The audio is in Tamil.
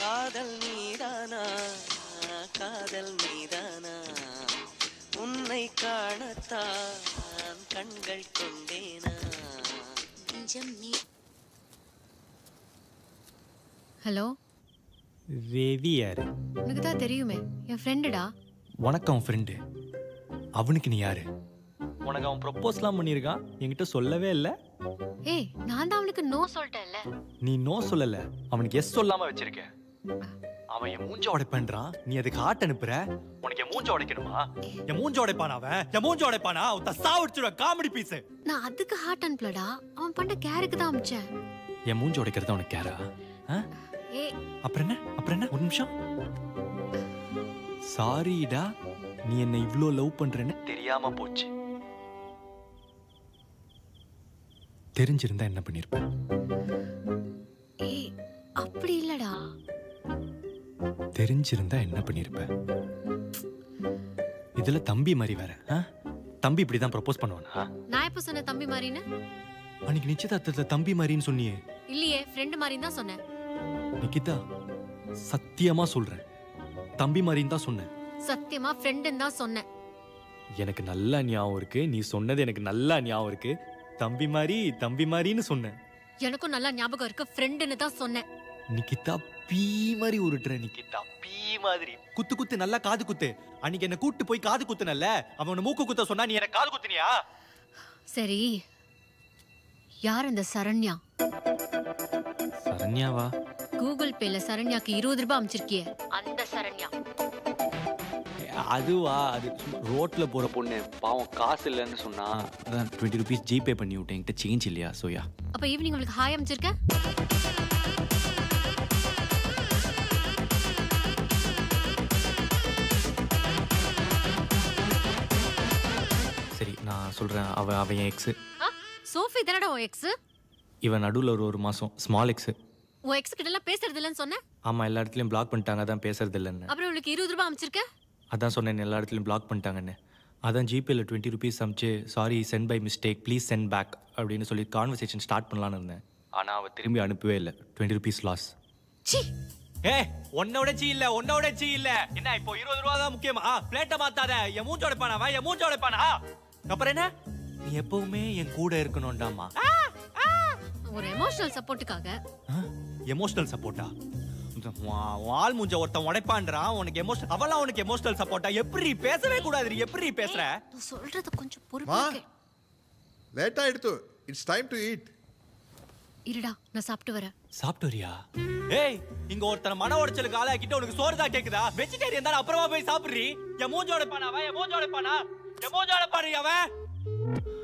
காதல் நீதானா காதல் நீதானா உன்னை காணத்தான் கண்கள் கொண்டேனா நிஜம் நீ ஹலோ ரவி யாரு உனக்கு தான் தெரியுமே என் ஃப்ரெண்டுடா உனக்கு அவன் ஃப்ரெண்டு அவனுக்கு நீ யாரு உனக்கு அவன் ப்ரப்போஸ்லாம் பண்ணியிருக்கான் என்கிட்ட சொல்லவே இல்லை ஏய் நான் தான் அவனுக்கு நோ சொல்லிட்டேன்ல நீ நோ சொல்லல அவனுக்கு எஸ் சொல்லாம வச்சிருக்க அவன் என் மூஞ்ச உடைப்பேன்றான் நீ அதுக்கு ஹார்ட் அனுப்புற உனக்கு என் மூஞ்ச உடைக்கணுமா என் மூஞ்ச உடைப்பானா அவன் என் மூஞ்ச உடைப்பானா அவன் சாவடிச்சிருவேன் காமெடி பீஸ் நான் அதுக்கு ஹார்ட் அனுப்பலடா அவன் பண்ண கேருக்கு தான் அமிச்சேன் என் மூஞ்ச உடைக்கிறது உனக்கு கேரா ஏய் அப்புறம் என்ன அப்புறம் என்ன ஒரு நிமிஷம் சாரிடா நீ என்ன இவ்ளோ லவ் பண்றேன்னு தெரியாம போச்சு தெரிஞ்சிருந்தா என்ன பண்ணிருப்ப ஏய் அப்படி இல்லடா தெரிஞ்சிருந்தா என்ன பண்ணிருப்ப இதுல தம்பி மாதிரி வேற ஆ? தம்பி இப்படிதான் ப்ரப்போஸ் பண்ணுவானா நான் எப்போ சொன்னேன் தம்பி மாதிரின்னு அன்னைக்கு நிச்சயதார்த்தத்துல தம்பி மாதிரின்னு சொன்னியே இல்லையே ஃப்ரெண்டு மாதிரின்னு தான் சொன்னேன் நிக்கிதா சத்தியமா சொல்றேன் தம்பி மாதிரின்னு தான் சொன்னேன் சத்தியமா ஃப்ரெண்டுன்னு தான் சொன்னேன் எனக்கு நல்லா ஞாபகம் இருக்கு நீ சொன்னது எனக்கு நல்லா ஞாபகம் இருக்கு தம்பி மாதிரி தம்பி மாதிரின்னு சொன்னேன் எனக்கும் நல்லா ஞாபகம் இருக்கு ஃப்ரெண்டுன்னு தான் சொன்னேன் நிக்கிதா பீ மாதிரி உருட்டுற நிக்கிதா பீ மாதிரி குத்து குத்து நல்லா காது குத்து அன்னைக்கு என்ன கூட்டு போய் காது குத்துனல்ல அவன் உன்னை மூக்கு குத்த சொன்னா நீ எனக்கு காது குத்துனியா சரி யார் இந்த சரண்யா சரண்யாவா கூகுள் பேல சரண்யாக்கு இருபது ரூபாய் அமைச்சிருக்கியே அந்த சரண்யா அதுவா அது சும்மா ரோட்ல போற பொண்ணு பாவம் காசு இல்லைன்னு சொன்னா அதான் டுவெண்ட்டி ருபீஸ் ஜிபே பண்ணி விட்டேன் என்கிட்ட சேஞ்ச் இல்லையா சோயா அப்ப ஈவினிங் அவளுக்கு ஹாய் அமைச்சிருக்க சரி நான் சொல்றேன் அவ அவ என் எக்ஸ் ஆ, சோஃபி தானடா உன் எக்ஸ் இவன் நடுவில் ஒரு ஒரு மாசம் ஸ்மால் எக்ஸ் உன் எக்ஸ் கிட்ட எல்லாம் பேசுறது இல்லைன்னு சொன்னேன் ஆமா எல்லா இடத்துலயும் பிளாக் பண்ணிட்டாங்க அதான் பேசுறது இல்லைன்னு அப்புறம் இவளுக்கு இருபது ரூபாய் அமைச்சிருக்க அதான் சொன்னேன் எல்லா இடத்துலையும் பிளாக் பண்ணிட்டாங்கன்னு அதான் ஜிபேல டுவெண்ட்டி ருபீஸ் அமிச்சு sorry sent by mistake please sent back அப்படின்னு சொல்லி கான்வர்சேஷன் ஸ்டார்ட் பண்ணலான்னு இருந்தேன் ஆனால் அவள் திரும்பி அனுப்பவே இல்லை டுவெண்ட்டி ருபீஸ் லாஸ் சி ஏ உன்னோட சீ இல்ல உன்னோட சீ இல்ல என்ன இப்போ இருபது ரூபா தான் முக்கியமா பிளேட்டை மாத்தாத என் மூஞ்ச உடைப்பானா அவன் என் மூஞ்ச உடைப்பானா அப்புறம் என்ன நீ எப்பவுமே என் கூட இருக்கணும்டாமா ஒரு எமோஷனல் சப்போர்ட்டுக்காக எமோஷனல் சப்போர்ட்டா ஆள் மூஞ்ச ஒருத்தன் உடைப்பான்றான் உனக்கு எமோஷனல் அவெல்லாம் உனக்கு எமோஷனல் சப்போர்ட்டா எப்படி பேசவே கூடாது எப்படி பேசுற நான் சொல்றது கொஞ்சம் மா பொறுப்பா கே- ಲೇಟ್ ಆಯ್ತು ಇಟ್ಸ್ ಟೈಮ್ ಟು ಈಟ್ இருடா நான் சாப்பிட்டு வரேன் சாப்பிட்டு வரியா ஏய் இங்க ஒருத்தன மன உடைச்சலுக்கு ஆளாக்கிட்டு உனக்கு சோறு தான் கேக்குதா வெஜிடேரியன் தானே அப்புறமா போய் சாப்பிடுறி என் மூஞ்ச உடைப்பானா அவன் என் மூஞ்ச உடைப்பானா என் மூஞ்ச உடைப்பாரு அவன்